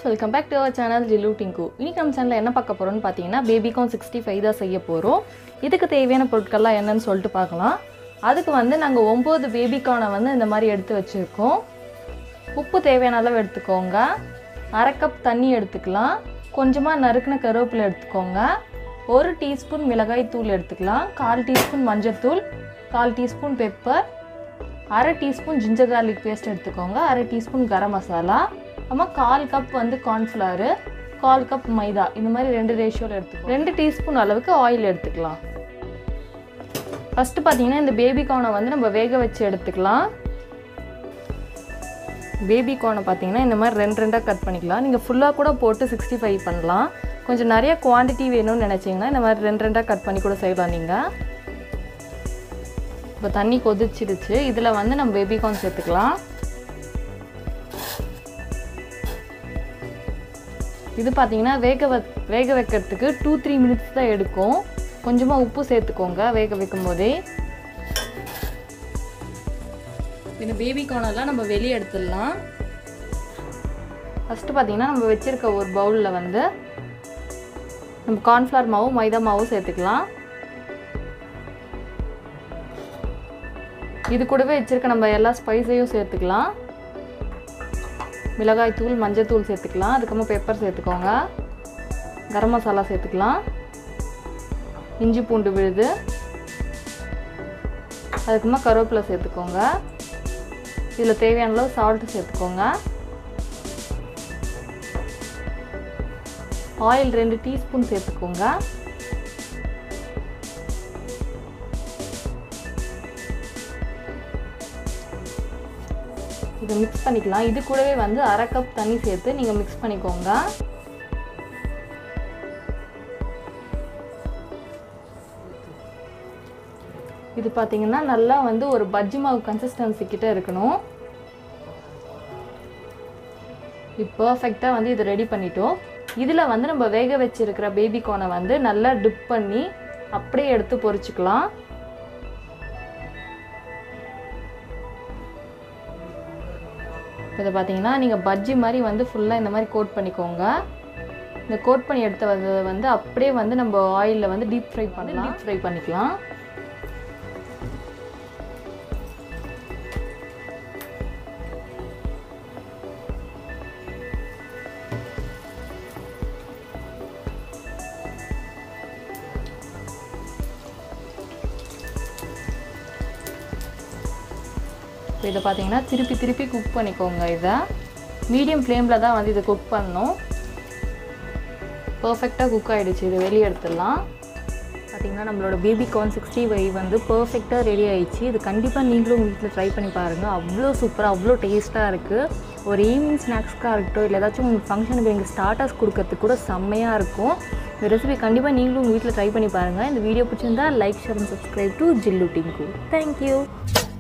guys welcome back to our channel Jillu Dinku இன்னைக்கு நம்ம சேனலில் என்ன பார்க்க போகிறோம்னு பார்த்தீங்கன்னா பேபிகான் சிக்ஸ்டி ஃபைவ் தான் செய்ய போகிறோம் இதுக்கு தேவையான பொருட்கள்லாம் என்னன்னு சொல்லிட்டு பார்க்கலாம் அதுக்கு வந்து நாங்கள் ஒம்பது பேபிகானை வந்து இந்த மாதிரி எடுத்து வச்சுருக்கோம் உப்பு தேவையான அளவு எடுத்துக்கோங்க அரை கப் தண்ணி எடுத்துக்கலாம் கொஞ்சமாக நறுக்கின கருவேப்பிலை எடுத்துக்கோங்க ஒரு டீஸ்பூன் மிளகாய் தூள் எடுத்துக்கலாம் கால் டீஸ்பூன் மஞ்சத்தூள் கால் டீஸ்பூன் பெப்பர் அரை டீஸ்பூன் ஜிஞ்சர் கார்லிக் பேஸ்ட் எடுத்துக்கோங்க அரை டீஸ்பூன் கரம் மசாலா அம்மா கால் கப் வந்து கார்ன்ஃப்ளவரு கால் கப் மைதா இந்த மாதிரி ரெண்டு ரேஷியோவில் எடுத்துக்கோ ரெண்டு டீஸ்பூன் அளவுக்கு ஆயில் எடுத்துக்கலாம் ஃபஸ்ட்டு பார்த்தீங்கன்னா இந்த பேபி கார்னை வந்து நம்ம வேக வச்சு எடுத்துக்கலாம் பேபி கார்னை பார்த்தீங்கன்னா இந்த மாதிரி ரெண்டு ரெண்டாக கட் பண்ணிக்கலாம் நீங்கள் ஃபுல்லாக கூட போட்டு சிக்ஸ்டி ஃபைவ் பண்ணலாம் கொஞ்சம் நிறைய குவான்டிட்டி வேணும்னு நினச்சிங்கன்னா இந்த மாதிரி ரெண்டு ரெண்டாக கட் பண்ணி கூட செய்யலாம் நீங்கள் இப்போ தண்ணி கொதிச்சிடுச்சு இதில் வந்து நம்ம பேபி கார்ன் சேர்த்துக்கலாம் இது பார்த்தீங்கன்னா வேக வ வேக வைக்கிறதுக்கு டூ த்ரீ மினிட்ஸ் தான் எடுக்கும் கொஞ்சமாக உப்பு சேர்த்துக்கோங்க வேக வைக்கும் போதே இந்த பேபி கார்னெல்லாம் நம்ம வெளியே எடுத்துடலாம் ஃபஸ்ட்டு பார்த்தீங்கன்னா நம்ம வச்சுருக்க ஒரு பவுலில் வந்து நம்ம கார்ன்ஃப்ளவர் மாவும் மைதா மாவும் சேர்த்துக்கலாம் இது கூடவே வச்சுருக்க நம்ம எல்லா ஸ்பைஸையும் சேர்த்துக்கலாம் மிளகாய் தூள் மஞ்சள் தூள் சேர்த்துக்கலாம் அதுக்கப்புறமா பெப்பர் சேர்த்துக்கோங்க கரம் மசாலா சேர்த்துக்கலாம் இஞ்சி பூண்டு விழுது அதுக்கப்புறமா கருவேப்பிலை சேர்த்துக்கோங்க இதில் தேவையான அளவு சால்ட்டு சேர்த்துக்கோங்க ஆயில் ரெண்டு டீஸ்பூன் சேர்த்துக்கோங்க இதை மிக்ஸ் பண்ணிக்கலாம் இது கூடவே வந்து அரை கப் தண்ணி சேர்த்து நீங்கள் மிக்ஸ் பண்ணிக்கோங்க இது பார்த்தீங்கன்னா நல்லா வந்து ஒரு பஜ்ஜி மாவு கன்சிஸ்டன்சி கிட்ட இருக்கணும் இப்போ பர்ஃபெக்டாக வந்து இது ரெடி பண்ணிட்டோம் இதில் வந்து நம்ம வேக வச்சிருக்கிற பேபி கோனை வந்து நல்லா டிப் பண்ணி அப்படியே எடுத்து பொரிச்சுக்கலாம் இதை பார்த்தீங்கன்னா நீங்கள் பஜ்ஜி மாதிரி வந்து ஃபுல்லாக இந்த மாதிரி கோட் பண்ணிக்கோங்க இந்த கோட் பண்ணி எடுத்த வந்து வந்து அப்படியே வந்து நம்ம ஆயிலில் வந்து டீப் ஃப்ரை பண்ணலாம் டீப் ஃப்ரை பண்ணிக்கலாம் இப்போ இதை பார்த்தீங்கன்னா திருப்பி திருப்பி குக் பண்ணிக்கோங்க இதை மீடியம் ஃப்ளேமில் தான் வந்து இதை குக் பண்ணணும் பர்ஃபெக்டாக குக் ஆகிடுச்சு இது வெளியே எடுத்துடலாம் பார்த்தீங்கன்னா நம்மளோட பேபி கார்ன் சிக்ஸ்டி ஃபைவ் வந்து பர்ஃபெக்டாக ரெடி ஆயிடுச்சு இது கண்டிப்பாக நீங்களும் உங்கள் வீட்டில் ட்ரை பண்ணி பாருங்கள் அவ்வளோ சூப்பராக அவ்வளோ டேஸ்ட்டாக இருக்குது ஒரு ஈவினிங் ஸ்நாக்ஸ்க்காக இருக்கட்டும் இல்லை ஏதாச்சும் உங்கள் ஃபங்க்ஷனுக்கு நீங்கள் ஸ்டார்டர்ஸ் கொடுக்கறதுக்கு கூட செம்மையாக இருக்கும் இந்த ரெசிபி கண்டிப்பாக நீங்களும் உங்கள் வீட்டில் ட்ரை பண்ணி பாருங்கள் இந்த வீடியோ பிடிச்சிருந்தா like share and subscribe to Jillu Dinku thank you